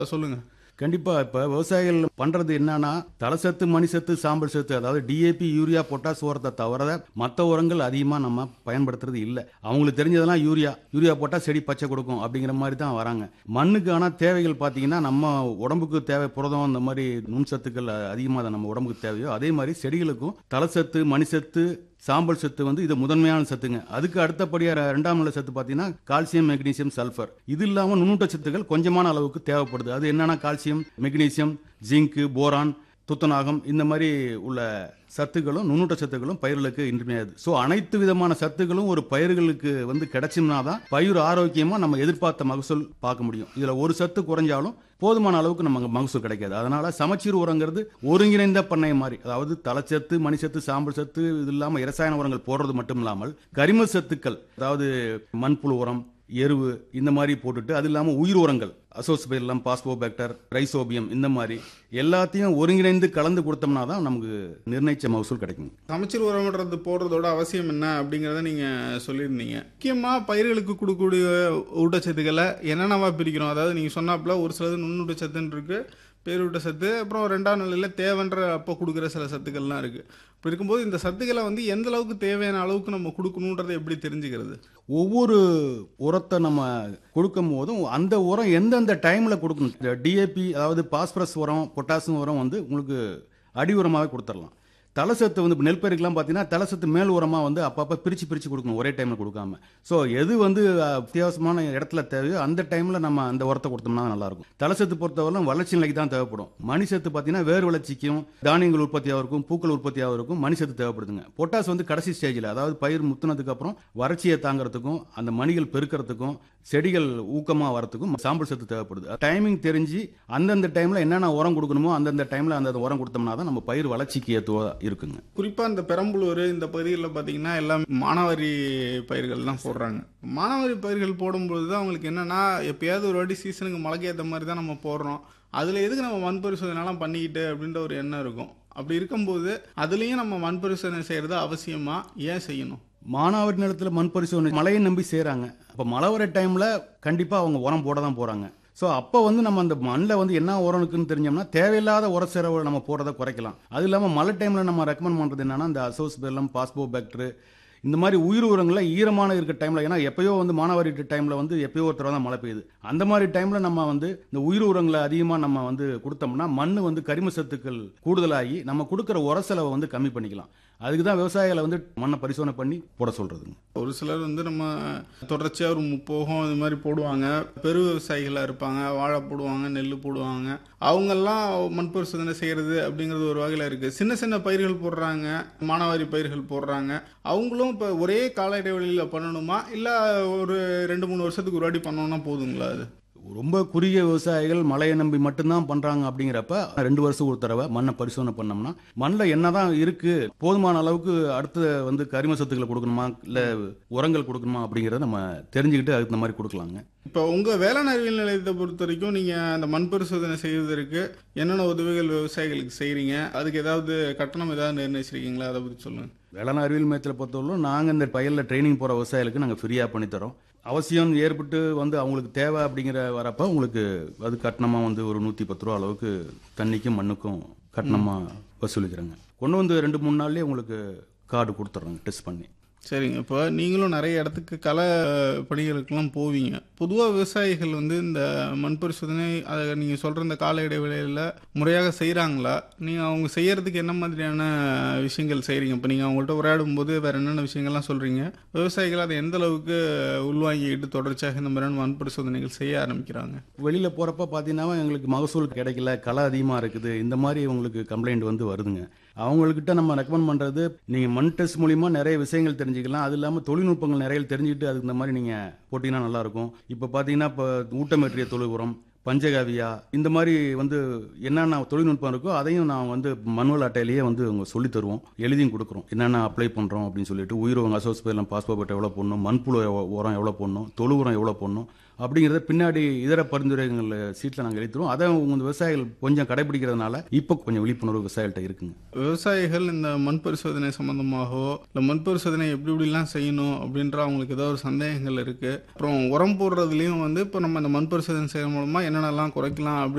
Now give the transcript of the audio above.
சொல்லுங்க கண்டிப்பா இப்ப விவசாயிகள் பண்றது என்னன்னா தலசத்து மணிசத்து சாம்பல் சத்து அதாவது டிஏபி யூரியா பொட்டாஸ் உரத்தை தவிர மற்ற உரங்கள் அதிகமா நம்ம பயன்படுத்துறது இல்ல அவங்களுக்கு தெரிஞ்சதெல்லாம் யூரியா யூரியா போட்டா செடி பச்சை கொடுக்கும் அப்படிங்கிற மாதிரி தான் வராங்க மண்ணுக்கு ஆனா தேவைகள் பாத்தீங்கன்னா நம்ம உடம்புக்கு தேவை புரதம் இந்த மாதிரி நுண்சத்துக்கள் அதிகமாக தான் நம்ம உடம்புக்கு தேவையோ அதே மாதிரி செடிகளுக்கும் தலசத்து மணிசத்து சாம்பல் சத்து வந்து இது முதன்மையான சத்துங்க அதுக்கு அடுத்தபடியாக ரெ- ரெண்டாம் நிலை சத்து பார்த்தீங்கன்னா கால்சியம் மெக்னீசியம் சல்ஃபர் இது இல்லாமல் நுண்ணூட்ட சத்துக்கள் கொஞ்சமான அளவுக்கு தேவைப்படுது அது என்னன்னா கால்சியம் மெக்னீசியம் ஜிங்கு போரான் துத்தநாகம் இந்த மாதிரி உள்ள சத்துக்களும் நுண்ணூட்ட சத்துக்களும் பயிர்களுக்கு இன்றியமையாது ஸோ அனைத்து விதமான சத்துக்களும் ஒரு பயிர்களுக்கு வந்து கிடைச்சும்னா தான் பயிர் ஆரோக்கியமா நம்ம எதிர்பார்த்த மகசூல் பார்க்க முடியும் இதுல ஒரு சத்து குறைஞ்சாலும் போதுமான அளவுக்கு நமக்கு மகசூல் கிடைக்காது அதனால சமச்சீர் உரங்கிறது ஒருங்கிணைந்த பண்ணை மாதிரி அதாவது தலைச்சத்து மணிச்சத்து சாம்பல் சத்து இது இல்லாமல் இரசாயன உரங்கள் போடுறது மட்டும் இல்லாமல் கரிம சத்துக்கள் அதாவது மண்புழு உரம் எருவு இந்த மாதிரி போட்டுட்டு அது இல்லாமல் உயிர் உரங்கள் அசோஸ்பெல்லம் பாஸ்போபேக்டர் ரைசோபியம் இந்த மாதிரி எல்லாத்தையும் ஒருங்கிணைந்து கலந்து கொடுத்தோம்னா தான் நமக்கு நிர்ணயிச்ச மகசூல் கிடைக்கும் சமச்சீர் உரம்ன்றது போடுறதோட அவசியம் என்ன அப்படிங்கிறத நீங்க சொல்லியிருந்தீங்க முக்கியமா பயிர்களுக்கு கொடுக்கக்கூடிய ஊட்டச்சத்துக்களை என்னென்னவா பிரிக்கிறோம் அதாவது நீங்க சொன்னாப்புல ஒரு சிலது நுண்ணூட்டச்சத்துன்னு இருக்கு பேரூட்ட சத்து அப்புறம் ரெண்டாம் நிலையில் தேவைன்ற அப்போ கொடுக்குற சில சத்துக்கள்லாம் இருக்கு இப்படி இருக்கும்போது இந்த சத்துக்களை வந்து எந்த அளவுக்கு தேவையான அளவுக்கு நம்ம கொடுக்கணுன்றதை எப்படி தெரிஞ்சுக்கிறது ஒவ்வொரு உரத்தை நம்ம கொடுக்கும் போதும் அந்த உரம் எந்தெந்த டைமில் கொடுக்கணும் டிஏபி அதாவது பாஸ்பரஸ் உரம் பொட்டாசியம் உரம் வந்து உங்களுக்கு அடி உரமாகவே கொடுத்துடலாம் தலசத்து வந்து இப்போ நெல் பயிர்க்கெல்லாம் பார்த்தீங்கன்னா தலசத்து மேல் உரமாக வந்து அப்பப்போ பிரித்து பிரித்து கொடுக்கணும் ஒரே டைமில் கொடுக்காம ஸோ எது வந்து அஹ், அத்தியாவசியமான இடத்துல தேவையோ அந்த டைமில் நம்ம அந்த உரத்தை கொடுத்தோம்னா நல்லாயிருக்கும் தலசத்து பொறுத்தவரை வளர்ச்சி நிலைக்கு தான் தேவைப்படும் மணி சத்து பார்த்தீங்கன்னா வேர் வளர்ச்சிக்கும் தானியங்கள் உற்பத்தியாக இருக்கும் பூக்கள் உற்பத்தியாக இருக்கும் மணி சத்து தேவைப்படுதுங்க பொட்டாஸ் வந்து கடைசி ஸ்டேஜில் அதாவது பயிர் முத்துனதுக்கு அப்புறம் வறட்சியை தாங்கிறதுக்கும் அந்த மணிகள் பெருக்கிறதுக்கும் செடிகள் ஊக்கமாக வரதுக்கும் சாம்பல் சத்து தேவைப்படுது டைமிங் தெரிஞ்சு அந்தந்த டைமில் என்னென்ன உரம் கொடுக்கணுமோ அந்தந்த டைமில் அந்தந்த உரம் கொடுத்தோம்னா தான் நம்ம பயிர் வளர்ச்சிக்கு ஏற்றுவா இருக்குங்க குறிப்பா இந்த பெரம்பலூர் இந்த பகுதிகளில் பார்த்தீங்கன்னா எல்லாம் மானாவாரி பயிர்கள் தான் போடுறாங்க மானாவாரி பயிர்கள் போடும்பொழுது தான் அவங்களுக்கு என்னன்னா எப்பயாவது ஒரு வாட்டி சீசனுக்கு மழைக்கு ஏற்ற மாதிரி தான் நம்ம போடுறோம் அதில் எதுக்கு நம்ம மண் பரிசோதனைலாம் பண்ணிக்கிட்டு அப்படின்ற ஒரு எண்ணம் இருக்கும் அப்படி இருக்கும்போது அதுலேயும் நம்ம மண் பரிசோதனை செய்கிறது அவசியமா ஏன் செய்யணும் மானாவாரி நிலத்தில் மண் பரிசோதனை மழையை நம்பி செய்கிறாங்க அப்போ மழை வர டைமில் கண்டிப்பாக அவங்க உரம் போட தான் போகிறாங்க ஸோ அப்போ வந்து நம்ம அந்த மண்ணில் வந்து என்ன உரம் இருக்குன்னு தெரிஞ்சோம்னா தேவையில்லாத உர செலவு நம்ம போடுறதை குறைக்கலாம் அது இல்லாமல் மழை டைமில் நம்ம ரெக்கமெண்ட் பண்ணுறது என்னன்னா இந்த அசோஸ்பெல்லம் பாஸ்போ பேக்டரு இந்த மாதிரி உயிர் உரங்களை ஈரமான இருக்க டைமில் ஏன்னா எப்பயோ வந்து மானாவாரி டைமில் வந்து எப்பயோ ஒரு தடவை தான் மழை பெய்யுது அந்த மாதிரி டைமில் நம்ம வந்து இந்த உயிர் உரங்களை அதிகமாக நம்ம வந்து கொடுத்தோம்னா மண் வந்து கரிம சத்துக்கள் கூடுதலாகி நம்ம கொடுக்குற உர செலவை வந்து கம்மி பண்ணிக்கலாம் அதுக்கு தான் விவசாயிகளை வந்து மண்ணை பரிசோதனை பண்ணி போட சொல்கிறதுங்க ஒரு சிலர் வந்து நம்ம தொடர்ச்சியாக ஒரு முப்போகம் இது மாதிரி போடுவாங்க பெரு விவசாயிகளாக இருப்பாங்க வாழை போடுவாங்க நெல் போடுவாங்க அவங்கெல்லாம் மண் பரிசோதனை செய்கிறது அப்படிங்கிறது ஒரு வகையில் இருக்குது சின்ன சின்ன பயிர்கள் போடுறாங்க மானாவாரி பயிர்கள் போடுறாங்க அவங்களும் இப்போ ஒரே கால இடைவெளியில் பண்ணணுமா இல்லை ஒரு ரெண்டு மூணு வருஷத்துக்கு ஒரு வாட்டி பண்ணோம்னா போதுங்களா அது ரொம்ப குறுகிய விவசாயிகள் மழையை நம்பி மட்டும்தான் பண்றாங்க அப்படிங்கிறப்ப ரெண்டு வருஷம் ஒரு தடவை மண்ணை பரிசோதனை பண்ணோம்னா மண்ணில் என்னதான் இருக்கு போதுமான அளவுக்கு அடுத்து வந்து கரிம சத்துக்களை கொடுக்கணுமா இல்லை உரங்கள் கொடுக்கணுமா அப்படிங்கிறத நம்ம தெரிஞ்சுக்கிட்டு அதுக்கு இந்த மாதிரி கொடுக்கலாங்க இப்போ உங்கள் வேளாண் அறிவியல் நிலையத்தை பொறுத்த வரைக்கும் நீங்கள் அந்த மண் பரிசோதனை செய்வதற்கு என்னென்ன உதவிகள் விவசாயிகளுக்கு செய்கிறீங்க அதுக்கு ஏதாவது கட்டணம் ஏதாவது நிர்ணயிச்சிருக்கீங்களா அதை பற்றி சொல்லுங்கள் வேளாண் அறிவியல் மையத்தில் பொறுத்தவரைக்கும் நாங்கள் இந்த பயிரில் ட்ரைனிங் போகிற விவசாயிகளுக்கு நாங்கள் ஃப்ரீயாக பண்ணித்தரோம் அவசியம் ஏற்பட்டு வந்து அவங்களுக்கு தேவை அப்படிங்கிற வரப்ப உங்களுக்கு அது கட்டணமாக வந்து ஒரு நூற்றி பத்து ரூபா அளவுக்கு தண்ணிக்கும் மண்ணுக்கும் கட்டணமாக வசூலிக்கிறாங்க கொண்டு வந்து ரெண்டு மூணு நாள்லேயே உங்களுக்கு கார்டு கொடுத்துட்றாங்க டெஸ்ட் பண்ணி சரிங்க இப்போ நீங்களும் நிறைய இடத்துக்கு கள பணிகளுக்கெல்லாம் போவீங்க பொதுவாக விவசாயிகள் வந்து இந்த மண் பரிசோதனை அதை நீங்கள் சொல்கிற இந்த கால இடைவெளியில் முறையாக செய்கிறாங்களா நீங்கள் அவங்க செய்யறதுக்கு என்ன மாதிரியான விஷயங்கள் செய்கிறீங்க இப்போ நீங்கள் அவங்கள்ட்ட உரையாடும் போது வேறு என்னென்ன விஷயங்கள்லாம் சொல்கிறீங்க விவசாயிகள் அதை எந்த அளவுக்கு உள்வாங்கிக்கிட்டு தொடர்ச்சியாக இந்த மாதிரியான மண் பரிசோதனைகள் செய்ய ஆரம்பிக்கிறாங்க வெளியில் போகிறப்ப பார்த்தீங்கன்னா எங்களுக்கு மகசூல் கிடைக்கல களை அதிகமாக இருக்குது இந்த மாதிரி உங்களுக்கு கம்ப்ளைண்ட் வந்து வருதுங்க அவங்கக்கிட்ட நம்ம ரெக்கமெண்ட் பண்ணுறது நீங்கள் மண் டெஸ்ட் மூலிமா நிறைய விஷயங்கள் தெரிஞ்சுக்கலாம் அது இல்லாமல் தொழில்நுட்பங்கள் நிறைய தெரிஞ்சுக்கிட்டு அதுக்கு இந்த மாதிரி நீங்கள் போட்டிங்கன்னா நல்லாயிருக்கும் இப்போ பார்த்தீங்கன்னா இப்போ ஊட்டமேற்றிய தொழு உரம் பஞ்சகாவியா இந்த மாதிரி வந்து என்னென்ன தொழில்நுட்பம் இருக்கோ அதையும் நான் வந்து மனுவல் அட்டையிலேயே வந்து அவங்க சொல்லி தருவோம் எழுதியும் கொடுக்குறோம் என்னென்ன அப்ளை பண்ணுறோம் அப்படின்னு சொல்லிட்டு உயிர் உரங்க அசோஸ்பெல்லாம் பாஸ்போர்ட் எவ்வளோ போடணும் மண்புழு எவ்வ- உரம் எவ்வளோ போடணும் தொழு உரம் எவ்வளோ போடணும் அப்படிங்கிறத பின்னாடி இதர பரிந்துரைகள் சீட்டில் நாங்கள் எழுத்துருவோம் அதை உங்க விவசாயிகள் கொஞ்சம் கடைபிடிக்கிறதுனால இப்போ கொஞ்சம் விழிப்புணர்வு விவசாயிகள்கிட்ட இருக்குங்க விவசாயிகள் இந்த மண் பரிசோதனை சம்மந்தமாகவோ இல்லை மண் பரிசோதனை எப்படி எப்படிலாம் செய்யணும் அப்படின்ற அவங்களுக்கு ஏதோ ஒரு சந்தேகங்கள் இருக்குது அப்புறம் உரம் போடுறதுலையும் வந்து இப்போ நம்ம இந்த மண் பரிசோதனை செய்யறது மூலமாக என்னென்னலாம் குறைக்கலாம் அப்படி